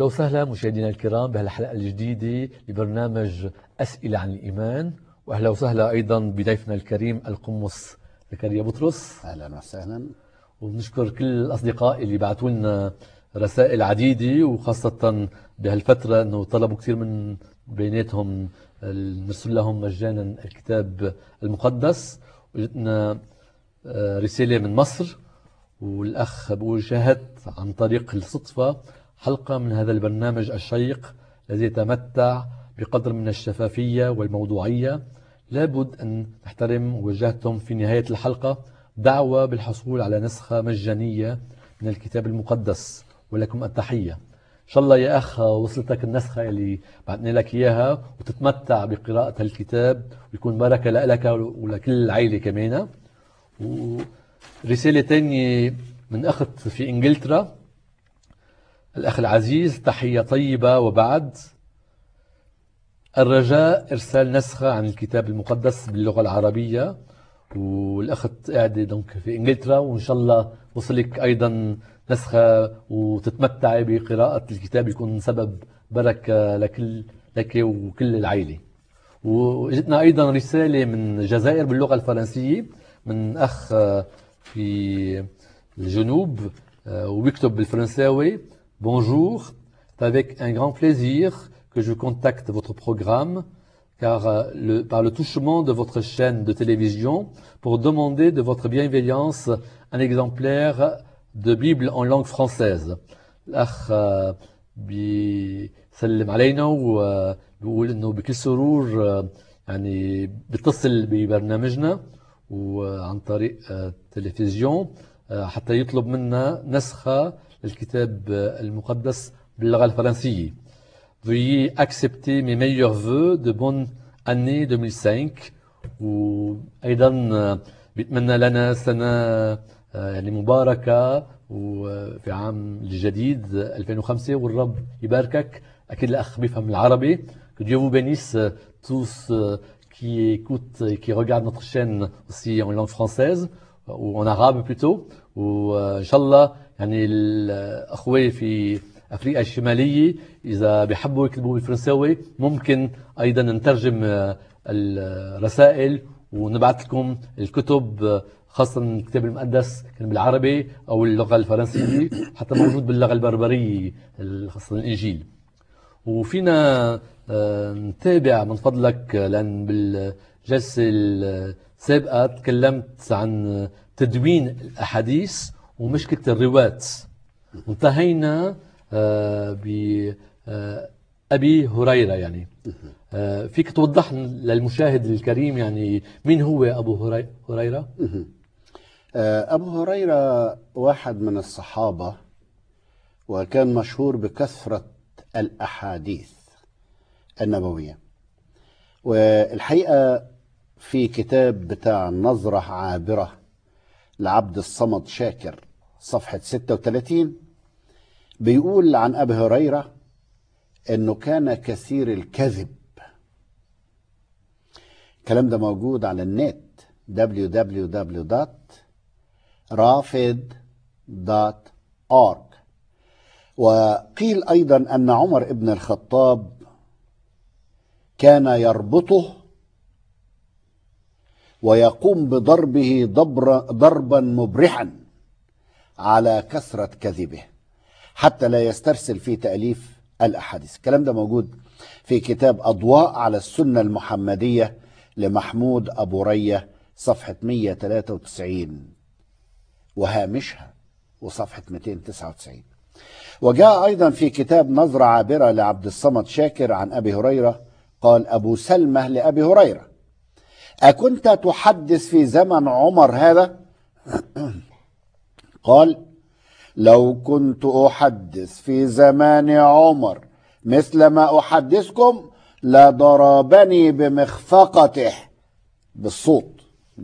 أهلا وسهلا مشاهدينا الكرام بهالحلقة الجديدة لبرنامج أسئلة عن الإيمان وأهلا وسهلا أيضا بضيفنا الكريم القمص زكريا بطرس أهلا وسهلا ونشكر كل الأصدقاء اللي بعثوا لنا رسائل عديدة وخاصة بهالفترة أنه طلبوا كثير من بيناتهم نرسل لهم مجانا الكتاب المقدس وجدنا آه، رسالة من مصر والأخ بقول شاهدت عن طريق الصدفة حلقة من هذا البرنامج الشيق الذي يتمتع بقدر من الشفافية والموضوعية لابد أن نحترم وجهتهم في نهاية الحلقة دعوة بالحصول على نسخة مجانية من الكتاب المقدس ولكم التحية إن شاء الله يا أخ وصلتك النسخة اللي بعثنا لك إياها وتتمتع بقراءة الكتاب ويكون بركة لك ولكل العائلة كمان ورسالة تانية من أخت في إنجلترا الأخ العزيز تحية طيبة وبعد الرجاء إرسال نسخة عن الكتاب المقدس باللغة العربية والأخت قاعدة دونك في إنجلترا وإن شاء الله وصلك أيضا نسخة وتتمتعي بقراءة الكتاب يكون سبب بركة لكل لك وكل العائلة وجدنا أيضا رسالة من الجزائر باللغة الفرنسية من أخ في الجنوب وبيكتب بالفرنساوي Bonjour, c'est avec un grand plaisir que je contacte votre programme car euh, le, par le touchement de votre chaîne de télévision pour demander de votre bienveillance un exemplaire de Bible en langue française. الأخ بيسلم علينا وبيقول إنه بكل سرور يعني بيتصل ببرنامجنا وعن طريق التلفزيون حتى يطلب منا نسخة للكتاب المقدس باللغة الفرنسية. Veuillez accepter mes meilleurs vœux de bonne année 2005 وأيضا بيتمنى لنا سنة يعني مباركة وفي عام الجديد 2005 والرب يباركك أكيد الأخ بيفهم العربي que Dieu vous bénisse tous qui écoutent et qui regardent notre chaîne aussi en langue française ou en arabe plutôt وإن شاء الله يعني الأخوة في أفريقيا الشمالية إذا بيحبوا يكتبوا بالفرنساوي ممكن أيضا نترجم الرسائل ونبعث لكم الكتب خاصة الكتاب المقدس كان بالعربي أو اللغة الفرنسية حتى موجود باللغة البربرية خاصة الإنجيل وفينا نتابع من فضلك لأن بالجلسة السابقة تكلمت عن تدوين الأحاديث ومشكلة الرواة وانتهينا بأبي هريرة يعني فيك توضح للمشاهد الكريم يعني مين هو أبو هريرة؟ أبو هريرة واحد من الصحابة وكان مشهور بكثرة الأحاديث النبوية والحقيقة في كتاب بتاع نظرة عابرة لعبد الصمد شاكر صفحة 36 بيقول عن أبي هريرة أنه كان كثير الكذب الكلام ده موجود على النت www.rafid.org وقيل أيضا أن عمر ابن الخطاب كان يربطه ويقوم بضربه ضربا مبرحا على كثرة كذبه حتى لا يسترسل في تأليف الأحاديث الكلام ده موجود في كتاب أضواء على السنة المحمدية لمحمود أبو رية صفحة 193 وهامشها وصفحة 299 وجاء أيضا في كتاب نظرة عابرة لعبد الصمد شاكر عن أبي هريرة قال أبو سلمة لأبي هريرة أكنت تحدث في زمن عمر هذا قال لو كنت أحدث في زمان عمر مثل ما أحدثكم لضربني بمخفقته بالصوت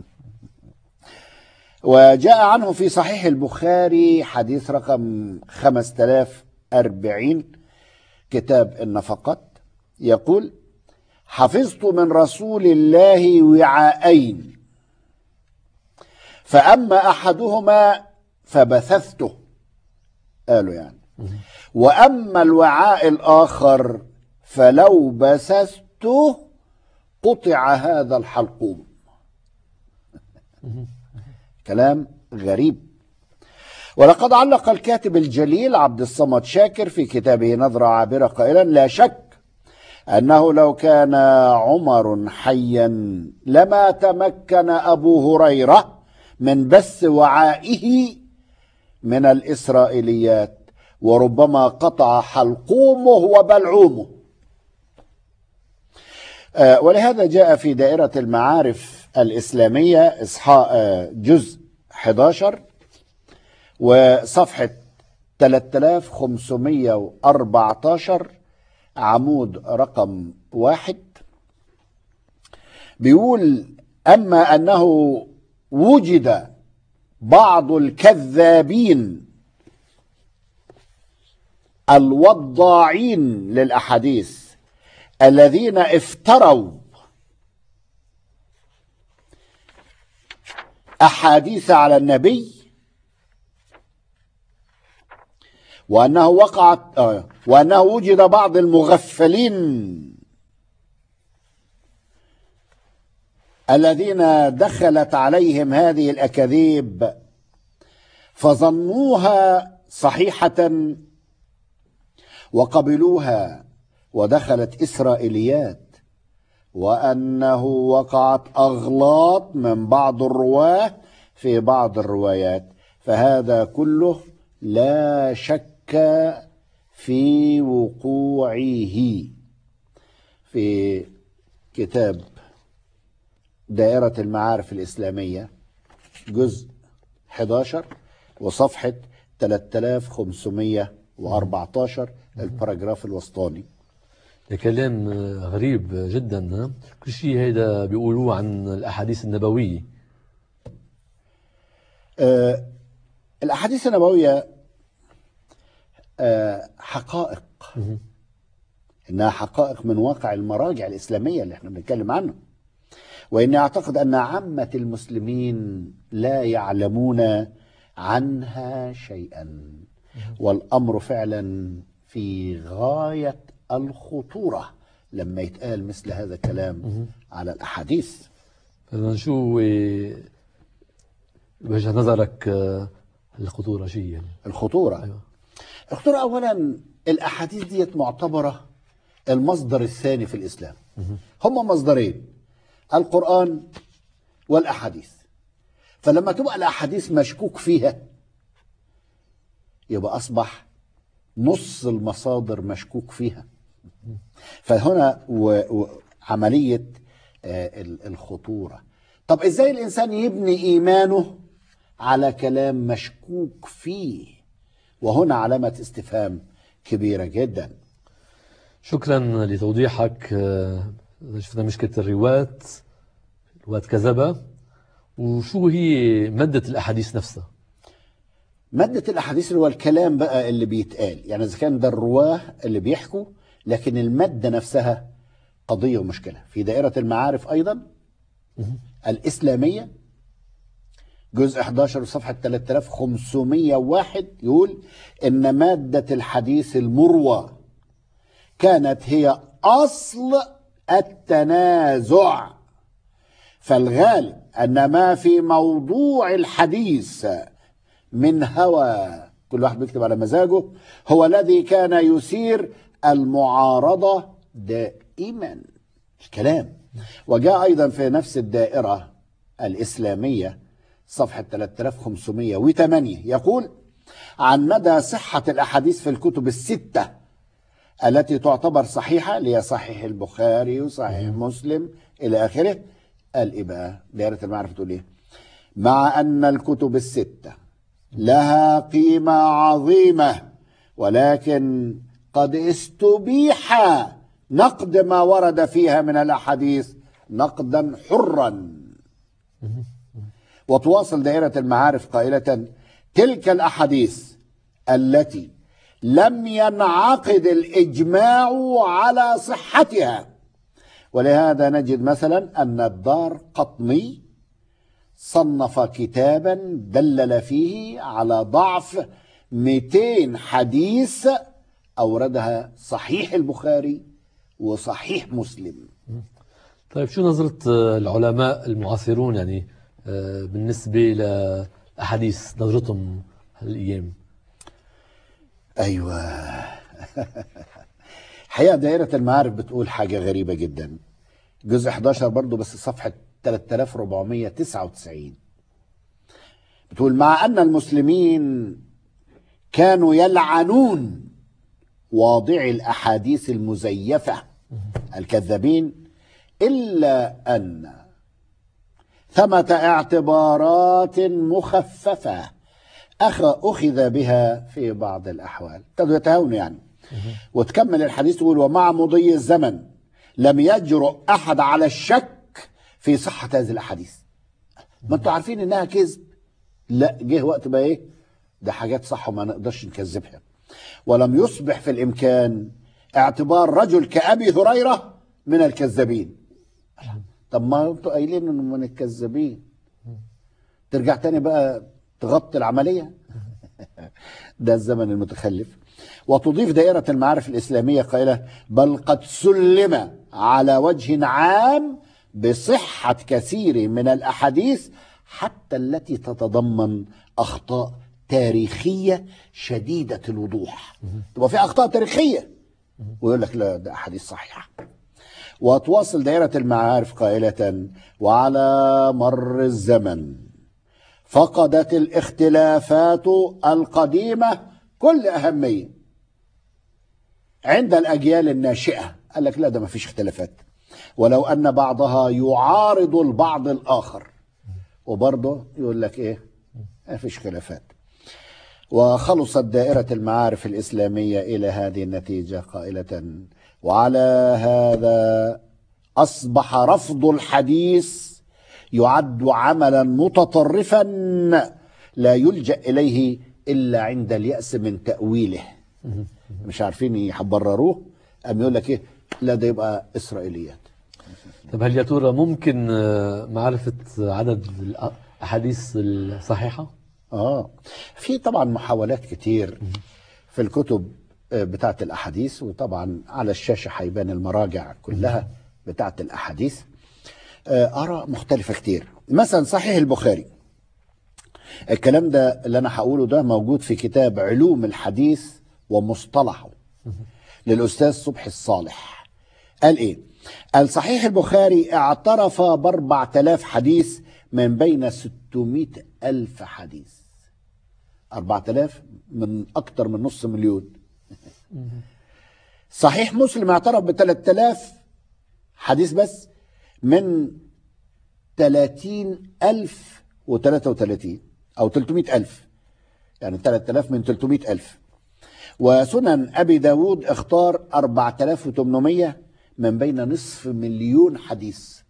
وجاء عنه في صحيح البخاري حديث رقم 5040 كتاب النفقات يقول حفظت من رسول الله وعاءين فأما أحدهما فبثثته قالوا يعني وأما الوعاء الآخر فلو بسسته قطع هذا الحلقوم كلام غريب ولقد علق الكاتب الجليل عبد الصمد شاكر في كتابه نظرة عابرة قائلا لا شك أنه لو كان عمر حيا لما تمكن أبو هريرة من بث وعائه من الإسرائيليات وربما قطع حلقومه وبلعومه آه، ولهذا جاء في دائرة المعارف الإسلامية إصحاء آه، جزء 11 وصفحة 3514 عمود رقم واحد بيقول أما أنه وجد بعض الكذابين الوضاعين للأحاديث الذين افتروا أحاديث على النبي وأنه وقعت آه، وأنه وجد بعض المغفلين الذين دخلت عليهم هذه الأكاذيب فظنوها صحيحة وقبلوها ودخلت إسرائيليات وأنه وقعت أغلاط من بعض الرواه في بعض الروايات فهذا كله لا شك في وقوعه في كتاب دائرة المعارف الإسلامية جزء 11 وصفحة 3514 الباراجراف الوسطاني ده كلام غريب جدا ها؟ كل شيء هيدا بيقولوه عن الأحاديث النبوية آه الأحاديث النبوية آه حقائق إنها حقائق من واقع المراجع الإسلامية اللي احنا بنتكلم عنه وإني أعتقد أن عامة المسلمين لا يعلمون عنها شيئا والأمر فعلا في غاية الخطورة لما يتقال مثل هذا الكلام على الأحاديث بدنا شو آه، وجهة نظرك آه، الخطورة شيء يعني الخطورة أيوة. الخطورة أولا الأحاديث ديت معتبرة المصدر الثاني في الإسلام هما مصدرين القرآن والأحاديث فلما تبقى الأحاديث مشكوك فيها يبقى أصبح نص المصادر مشكوك فيها فهنا و- و- عملية آه، ال- الخطورة طب إزاي الإنسان يبني إيمانه على كلام مشكوك فيه وهنا علامة استفهام كبيرة جدا شكرا لتوضيحك آه، شفنا مشكلة الرواة رواة كذبة وشو هي مادة الأحاديث نفسها مادة الأحاديث اللي هو الكلام بقى اللي بيتقال يعني إذا كان ده الرواه اللي بيحكوا لكن المادة نفسها قضية ومشكلة في دائرة المعارف أيضا الإسلامية جزء 11 صفحة 3501 يقول إن مادة الحديث المروى كانت هي أصل التنازع فالغالب أن ما في موضوع الحديث من هوى كل واحد بيكتب على مزاجه هو الذي كان يثير المعارضة دائما الكلام وجاء أيضا في نفس الدائرة الإسلامية صفحة 3508 يقول عن مدى صحة الأحاديث في الكتب الستة التي تعتبر صحيحة اللي هي صحيح البخاري وصحيح مسلم إلى آخره قال إيه بقى دائرة المعرفة تقول إيه مع أن الكتب الستة لها قيمة عظيمة ولكن قد استبيح نقد ما ورد فيها من الأحاديث نقدا حرا وتواصل دائرة المعارف قائلة تلك الأحاديث التي لم ينعقد الإجماع على صحتها ولهذا نجد مثلا أن الدار قطني صنف كتابا دلل فيه على ضعف 200 حديث أوردها صحيح البخاري وصحيح مسلم طيب شو نظرة آه، العلماء المعاصرون يعني آه، بالنسبة لأحاديث نظرتهم هالأيام أيوة حقيقة دائرة المعارف بتقول حاجة غريبة جدا جزء 11 برضو بس صفحة 3499 بتقول مع أن المسلمين كانوا يلعنون واضعي الأحاديث المزيفة الكذابين إلا أن ثمة اعتبارات مخففة أخ أخذ بها في بعض الأحوال ابتدوا يتهاونوا يعني وتكمل الحديث تقول ومع مضي الزمن لم يجرؤ أحد على الشك في صحة هذه الأحاديث ما انتوا عارفين إنها كذب لا جه وقت بقى إيه ده حاجات صح وما نقدرش نكذبها ولم يصبح في الإمكان اعتبار رجل كأبي هريرة من الكذابين طب ما انتوا قايلين انه من الكذابين ترجع تاني بقى تغطي العملية ده الزمن المتخلف وتضيف دائرة المعارف الإسلامية قائلة بل قد سلم على وجه عام بصحة كثير من الأحاديث حتى التي تتضمن أخطاء تاريخية شديدة الوضوح تبقى في أخطاء تاريخية ويقول لك لا ده أحاديث صحيحة وتواصل دائرة المعارف قائلة وعلى مر الزمن فقدت الاختلافات القديمة كل أهمية عند الأجيال الناشئة قال لك لا ده ما فيش اختلافات ولو أن بعضها يعارض البعض الآخر وبرضه يقول لك إيه ما فيش خلافات وخلصت دائرة المعارف الإسلامية إلى هذه النتيجة قائلة وعلى هذا أصبح رفض الحديث يعد عملا متطرفا لا يلجأ إليه إلا عند اليأس من تأويله مش عارفين يبرروه أم يقول لك إيه لا ده يبقى إسرائيليات طب هل يا ترى ممكن آه، معرفة عدد الأحاديث الصحيحة؟ اه في طبعا محاولات كتير في الكتب آه، بتاعه الاحاديث وطبعا على الشاشه هيبان المراجع كلها بتاعه الاحاديث آه، اراء مختلفه كتير مثلا صحيح البخاري الكلام ده اللي انا هقوله ده موجود في كتاب علوم الحديث ومصطلحه للاستاذ صبحي الصالح قال ايه قال صحيح البخاري اعترف باربع تلاف حديث من بين 600 ألف حديث 4000 من أكتر من نص مليون صحيح مسلم اعترف ب 3000 حديث بس من 30 ألف و33 أو 300 ألف يعني 3000 من 300 ألف وسنن أبي داود اختار 4800 من بين نصف مليون حديث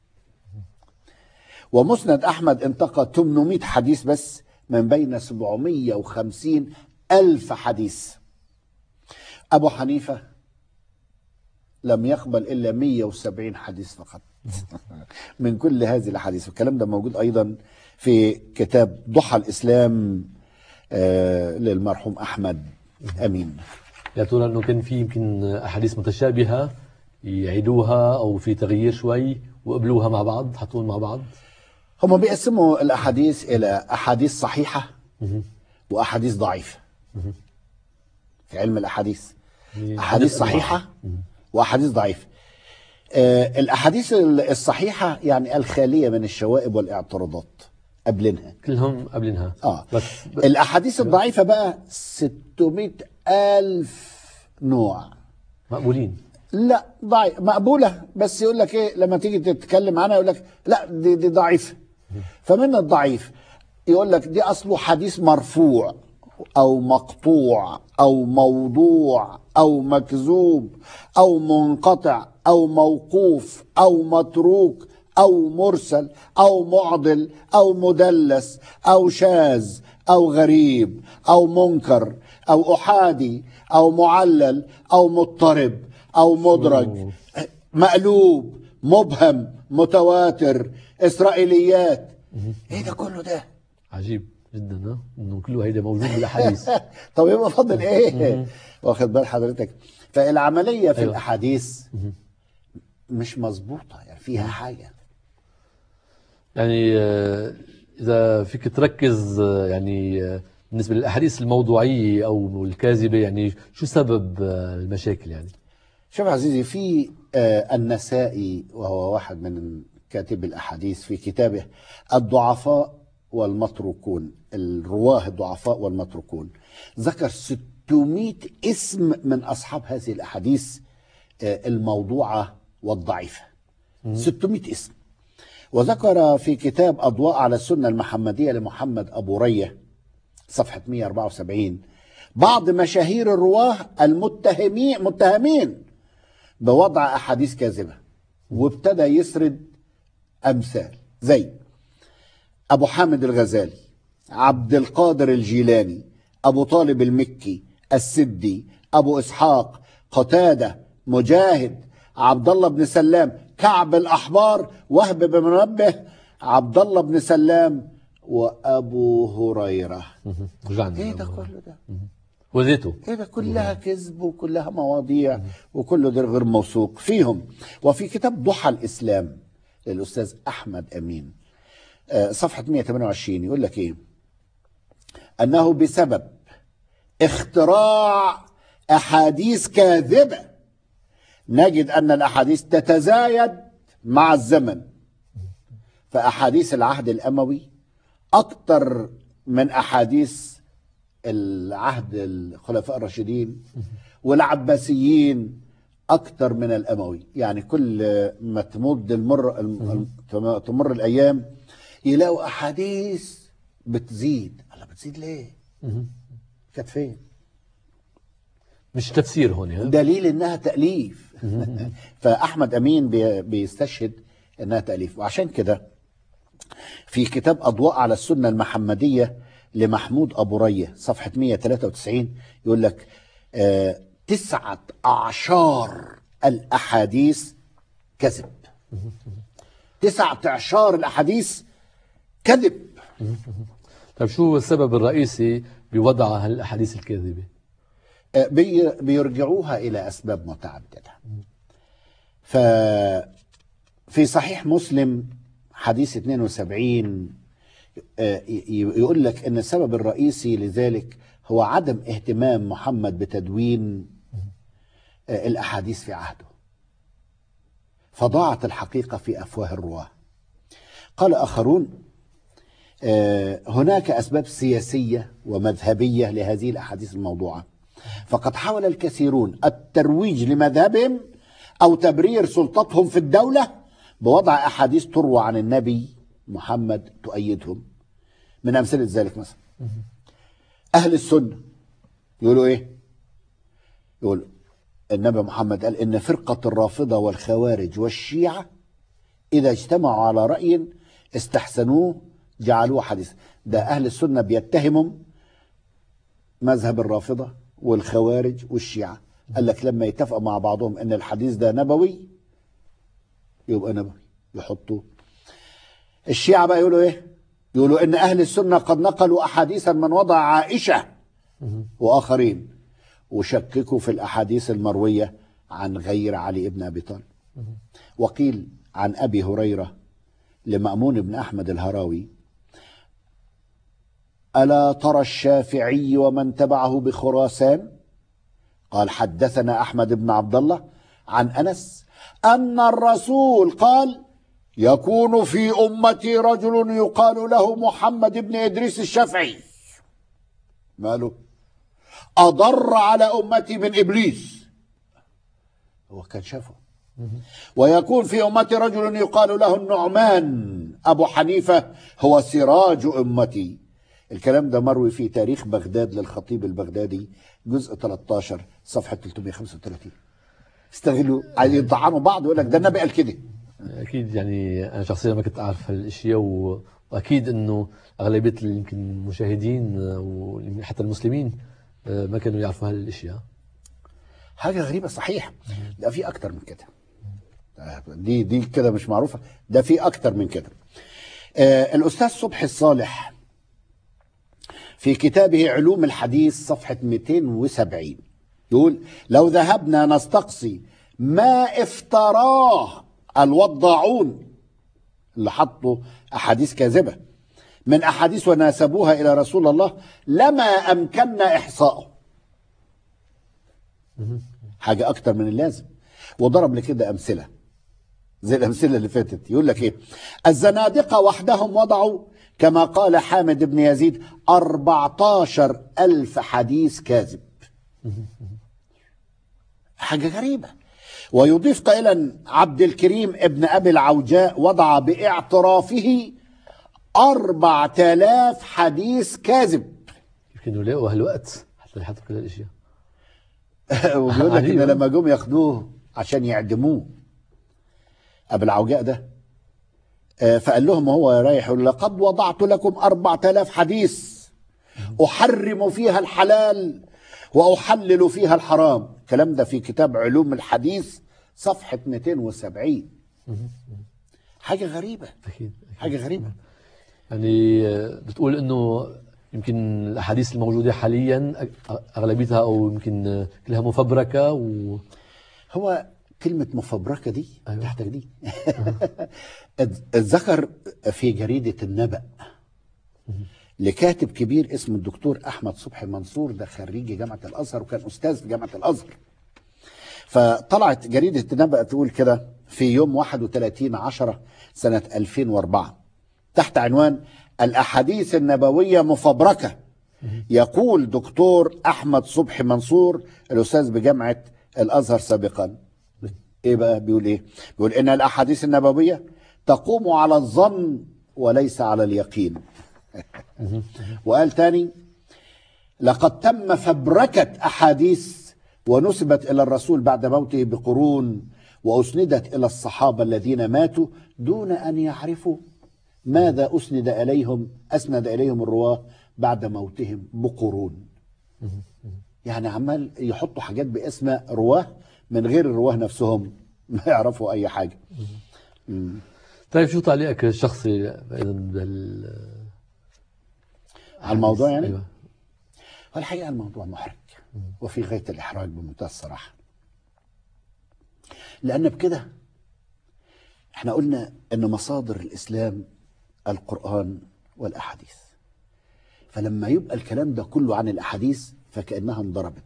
ومسند أحمد انتقى 800 حديث بس من بين 750 ألف حديث أبو حنيفة لم يقبل إلا 170 حديث فقط من كل هذه الأحاديث والكلام ده موجود أيضا في كتاب ضحى الإسلام آه، للمرحوم أحمد أمين يا ترى انه كان في يمكن احاديث متشابهه يعيدوها او في تغيير شوي وقبلوها مع بعض حطوهم مع بعض هم بيقسموا الأحاديث إلى أحاديث صحيحة وأحاديث ضعيفة في علم الأحاديث أحاديث صحيحة وأحاديث ضعيفة آه، الأحاديث الصحيحة يعني الخالية من الشوائب والاعتراضات قبلنها كلهم قبلنها آه. بس ب... الأحاديث الضعيفة بقى 600 ألف نوع مقبولين لا ضعيف مقبولة بس يقول لك ايه لما تيجي تتكلم عنها يقول لك لا دي دي ضعيفة فمن الضعيف يقول لك دي اصله حديث مرفوع او مقطوع او موضوع او مكذوب او منقطع او موقوف او متروك او مرسل او معضل او مدلس او شاذ او غريب او منكر او احادي او معلل او مضطرب او مدرج مقلوب مبهم متواتر اسرائيليات ايه ده كله ده عجيب جدا ها انه كله هيدا موجود بالاحاديث طب يبقى فاضل ايه واخد بال حضرتك فالعمليه في أيوة. الاحاديث مش مظبوطه يعني فيها حاجه يعني آه، اذا فيك تركز آه، يعني آه، بالنسبه للاحاديث الموضوعيه او الكاذبه يعني شو سبب آه، المشاكل يعني شوف عزيزي في آه، النسائي وهو واحد من كاتب الأحاديث في كتابه الضعفاء والمتروكون الرواه الضعفاء والمتروكون ذكر 600 اسم من أصحاب هذه الأحاديث آه، الموضوعة والضعيفة 600 اسم وذكر في كتاب أضواء على السنة المحمدية لمحمد أبو ريه صفحة 174 بعض مشاهير الرواه المتهمين متهمين بوضع أحاديث كاذبة وابتدى يسرد أمثال زي أبو حامد الغزالي عبد القادر الجيلاني أبو طالب المكي السدي أبو إسحاق قتادة مجاهد عبد الله بن سلام كعب الأحبار وهب بن منبه عبد الله بن سلام وأبو هريرة رجعنا ايه ده كله ده وذاته ايه ده كلها كذب وكلها مواضيع وكله ده غير موثوق فيهم وفي كتاب ضحى الاسلام للاستاذ احمد امين آه، صفحه 128 يقول لك ايه انه بسبب اختراع احاديث كاذبه نجد ان الاحاديث تتزايد مع الزمن فاحاديث العهد الاموي اكتر من احاديث العهد الخلفاء الراشدين والعباسيين اكتر من الاموي يعني كل ما تمد المر الم- تمر الايام يلاقوا احاديث بتزيد الله بتزيد ليه كانت فين مش تفسير هون ها دليل انها تاليف فاحمد امين بي- بيستشهد انها تاليف وعشان كده في كتاب اضواء على السنه المحمديه لمحمود ابو ريه صفحه 193 يقول لك آه تسعه اعشار الاحاديث كذب تسعه اعشار الاحاديث كذب طيب شو السبب الرئيسي بوضع هالاحاديث الكاذبه آه، بي- بيرجعوها إلى أسباب متعددة ففي صحيح مسلم حديث 72 آه، ي- يقول لك أن السبب الرئيسي لذلك هو عدم اهتمام محمد بتدوين آه، الأحاديث في عهده فضاعت الحقيقة في أفواه الرواه قال آخرون آه، هناك أسباب سياسية ومذهبية لهذه الأحاديث الموضوعة فقد حاول الكثيرون الترويج لمذهبهم أو تبرير سلطتهم في الدولة بوضع أحاديث تروى عن النبي محمد تؤيدهم من أمثلة ذلك مثلا أهل السنة يقولوا إيه يقول النبي محمد قال إن فرقة الرافضة والخوارج والشيعة إذا اجتمعوا على رأي استحسنوه جعلوه حديث ده أهل السنة بيتهموا مذهب الرافضة والخوارج والشيعة قال لك لما يتفقوا مع بعضهم ان الحديث ده نبوي يبقى نبوي يحطوه الشيعة بقى يقولوا ايه يقولوا ان اهل السنة قد نقلوا احاديثا من وضع عائشة واخرين وشككوا في الاحاديث المروية عن غير علي بن ابي طالب وقيل عن ابي هريرة لمأمون بن احمد الهراوي ألا ترى الشافعي ومن تبعه بخراسان قال حدثنا أحمد بن عبد الله عن أنس أن الرسول قال يكون في أمتي رجل يقال له محمد بن إدريس الشافعي ماله أضر على أمتي من إبليس هو كان شافه ويكون في أمتي رجل يقال له النعمان أبو حنيفة هو سراج أمتي الكلام ده مروي في تاريخ بغداد للخطيب البغدادي جزء 13 صفحة 335 استغلوا عايزين يطعنوا بعض ويقول لك ده النبي قال كده اكيد يعني انا شخصيا ما كنت اعرف هالاشياء و... واكيد انه اغلبيه اللي يمكن المشاهدين آه، ويمكن حتى المسلمين آه، ما كانوا يعرفوا هالاشياء حاجة غريبة صحيح ده في أكتر من كده دي دي كده مش معروفة ده في أكتر من كده آه الأستاذ صبحي الصالح في كتابه علوم الحديث صفحة 270 يقول لو ذهبنا نستقصي ما افتراه الوضاعون اللي حطوا أحاديث كاذبة من أحاديث وناسبوها إلى رسول الله لما أمكننا إحصائه حاجة أكتر من اللازم وضرب لكده أمثلة زي الأمثلة اللي فاتت يقول لك إيه الزنادقة وحدهم وضعوا كما قال حامد بن يزيد 14 ألف حديث كاذب حاجة غريبة ويضيف قائلا عبد الكريم ابن أبي العوجاء وضع باعترافه أربع آلاف حديث كاذب يمكن يلاقوا هالوقت حتى يحطوا كل الاشياء وبيقول لك ان عجيب. لما جم ياخدوه عشان يعدموه ابو العوجاء ده آه، فقال لهم هو رايح يقول لقد وضعت لكم أربعة آلاف حديث أحرم فيها الحلال وأحلل فيها الحرام الكلام ده في كتاب علوم الحديث صفحة 270 حاجة غريبة اكيد حاجة غريبة يعني آه، بتقول انه يمكن الاحاديث الموجوده حاليا أ- اغلبيتها او يمكن آه، كلها مفبركه و هو كلمة مفبركة دي أيوة. تحتك دي اتذكر في جريدة النبأ لكاتب كبير اسمه الدكتور أحمد صبحي منصور ده خريج جامعة الأزهر وكان أستاذ في جامعة الأزهر فطلعت جريدة النبأ تقول كده في يوم 31 10 سنة 2004 تحت عنوان الأحاديث النبوية مفبركة يقول دكتور أحمد صبحي منصور الأستاذ بجامعة الأزهر سابقا إيه بقى بيقول إيه بيقول إن الأحاديث النبوية تقوم على الظن وليس على اليقين وقال تاني لقد تم فبركة أحاديث ونسبت إلى الرسول بعد موته بقرون وأسندت إلى الصحابة الذين ماتوا دون أن يعرفوا ماذا أسند إليهم أسند إليهم الرواة بعد موتهم بقرون يعني عمال يحطوا حاجات باسم رواه من غير الرواه نفسهم ما يعرفوا أي حاجة طيب شو تعليقك الشخصي ايضا بال على الموضوع يعني أيوة. والحقيقة الموضوع محرج وفي غاية الإحراج بمنتهى الصراحة لأن بكده احنا قلنا أن مصادر الإسلام القرآن والأحاديث فلما يبقى الكلام ده كله عن الأحاديث فكأنها انضربت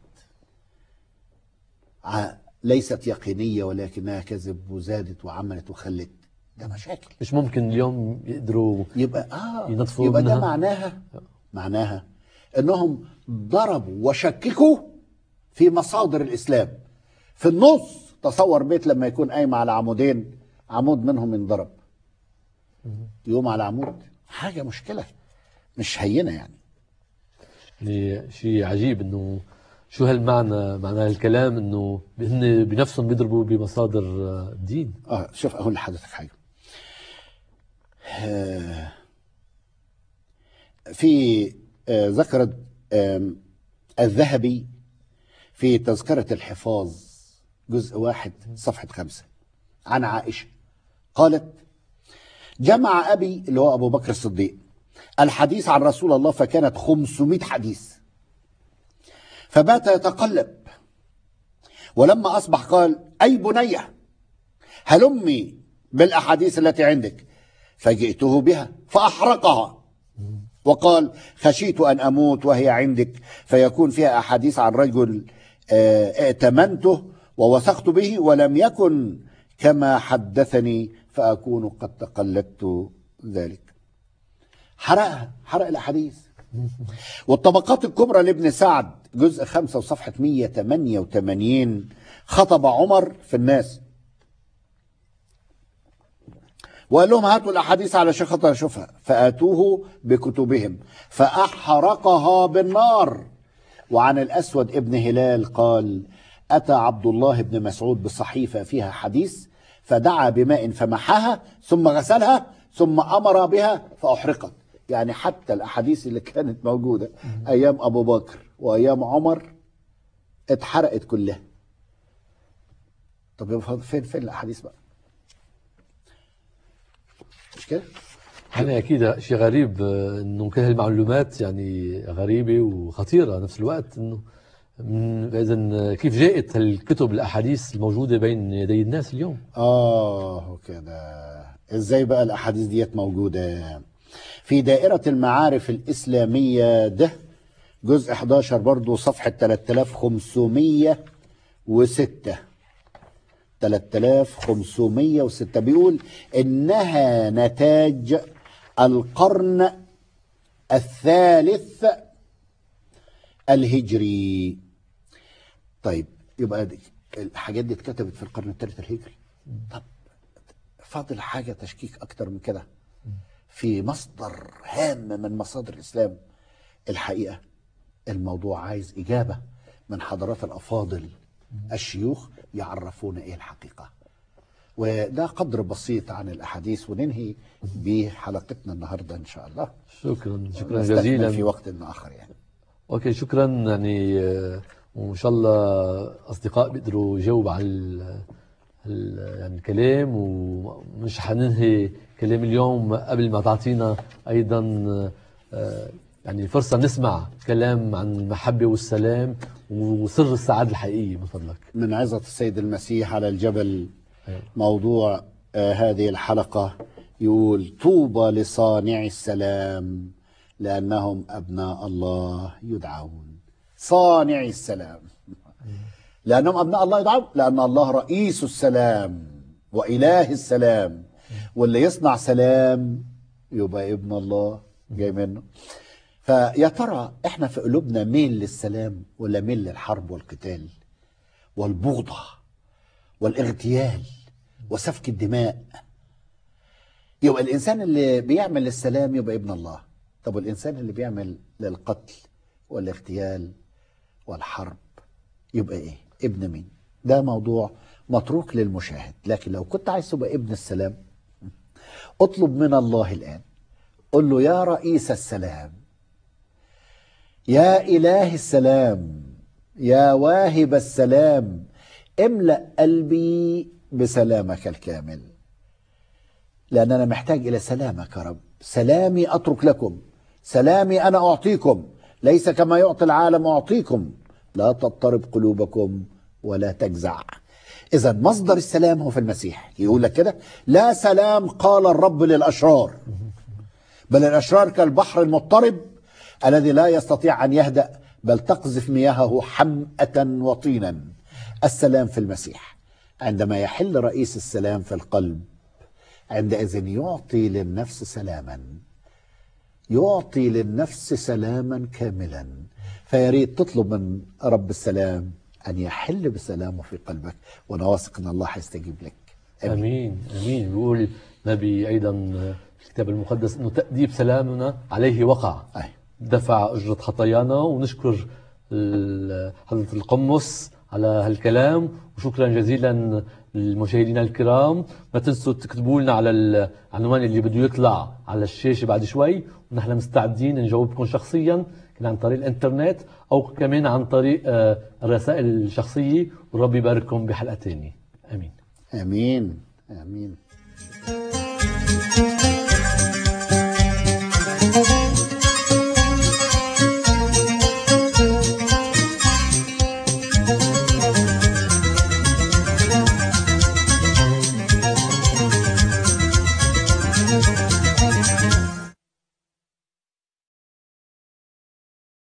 ع- ليست يقينية ولكنها كذب وزادت وعملت وخلت ده مشاكل مش ممكن اليوم يقدروا يبقى اه ينطفوا يبقى ده منها؟ معناها معناها انهم ضربوا وشككوا في مصادر الاسلام في النص تصور بيت لما يكون قايم على عمودين عمود منهم ينضرب يقوم على عمود حاجه مشكله مش هينه يعني يعني شيء عجيب انه شو هالمعنى معنى الكلام انه هن بنفسهم بيضربوا بمصادر آه، الدين اه شوف اقول لحضرتك حاجه آه، في آه، ذكرت آم، الذهبي في تذكرة الحفاظ جزء واحد صفحة خمسة عن عائشة قالت جمع أبي اللي هو أبو بكر الصديق الحديث عن رسول الله فكانت 500 حديث فبات يتقلب ولما أصبح قال أي بنيه هلمي بالأحاديث التي عندك فجئته بها فأحرقها وقال خشيت أن أموت وهي عندك فيكون فيها أحاديث عن رجل آه، ائتمنته ووثقت به ولم يكن كما حدثني فأكون قد تقلدت ذلك حرقها حرق الأحاديث والطبقات الكبرى لابن سعد جزء خمسة وصفحة 188 خطب عمر في الناس وقال لهم هاتوا الاحاديث علشان خاطر اشوفها فاتوه بكتبهم فاحرقها بالنار وعن الاسود ابن هلال قال اتى عبد الله بن مسعود بصحيفه فيها حديث فدعا بماء فمحاها ثم غسلها ثم امر بها فاحرقت يعني حتى الاحاديث اللي كانت موجوده ايام ابو بكر وايام عمر اتحرقت كلها طب يبقى فين فين الاحاديث بقى مش كده يعني اكيد شيء غريب آه، انه كل هالمعلومات يعني غريبه وخطيره نفس الوقت انه اذا كيف جاءت هالكتب الاحاديث الموجوده بين يدي الناس اليوم اه كده ازاي بقى الاحاديث ديت موجوده في دائره المعارف الاسلاميه ده جزء 11 برضو صفحه 3506 3506 بيقول انها نتاج القرن الثالث الهجري طيب يبقى دي الحاجات دي اتكتبت في القرن الثالث الهجري طب فاضل حاجة تشكيك أكتر من كده في مصدر هام من مصادر الإسلام الحقيقة الموضوع عايز إجابة من حضرات الأفاضل الشيوخ يعرفون إيه الحقيقة وده قدر بسيط عن الأحاديث وننهي بحلقتنا النهاردة إن شاء الله شكرا شكرا نستكمل جزيلا في وقت آخر يعني اوكي شكرا يعني آه، وان شاء الله اصدقاء بيقدروا يجاوبوا على ال- ال- يعني الكلام ومش حننهي كلام اليوم قبل ما تعطينا ايضا آه، يعني فرصه نسمع كلام عن المحبه والسلام وسر السعاده الحقيقيه من فضلك من عظة السيد المسيح على الجبل أيوة. موضوع آه، هذه الحلقة يقول طوبى لصانع السلام لأنهم أبناء الله يدعون صانع السلام لأنهم أبناء الله يدعون لأن الله رئيس السلام وإله السلام واللي يصنع سلام يبقى ابن الله جاي منه فيا ترى احنا في قلوبنا ميل للسلام ولا ميل للحرب والقتال والبغضة والاغتيال وسفك الدماء يبقى الإنسان اللي بيعمل للسلام يبقى ابن الله طب والإنسان اللي بيعمل للقتل والاغتيال والحرب يبقى إيه ابن مين ده موضوع متروك للمشاهد لكن لو كنت عايز تبقى ابن السلام اطلب من الله الآن قل له يا رئيس السلام يا إله السلام يا واهب السلام املأ قلبي بسلامك الكامل لأن أنا محتاج إلى سلامك يا رب سلامي أترك لكم سلامي أنا أعطيكم ليس كما يعطي العالم أعطيكم لا تضطرب قلوبكم ولا تجزع إذا مصدر السلام هو في المسيح يقول لك كده لا سلام قال الرب للأشرار بل الأشرار كالبحر المضطرب الذي لا يستطيع أن يهدأ بل تقذف مياهه حمأة وطينا السلام في المسيح عندما يحل رئيس السلام في القلب عندئذ يعطي للنفس سلاما يعطي للنفس سلاما كاملا فياريت تطلب من رب السلام أن يحل بسلامه في قلبك وأنا واثق أن الله حيستجيب لك امين امين بيقول النبي ايضا في الكتاب المقدس انه تاديب سلامنا عليه وقع أي. دفع اجره خطايانا ونشكر ال- حضره القمص على هالكلام وشكرا جزيلا للمشاهدين الكرام ما تنسوا تكتبوا لنا على العنوان اللي بده يطلع على الشاشه بعد شوي ونحن مستعدين نجاوبكم شخصيا كان عن طريق الانترنت او كمان عن طريق آه، الرسائل الشخصيه ورب يبارككم بحلقه ثانيه امين آمين آمين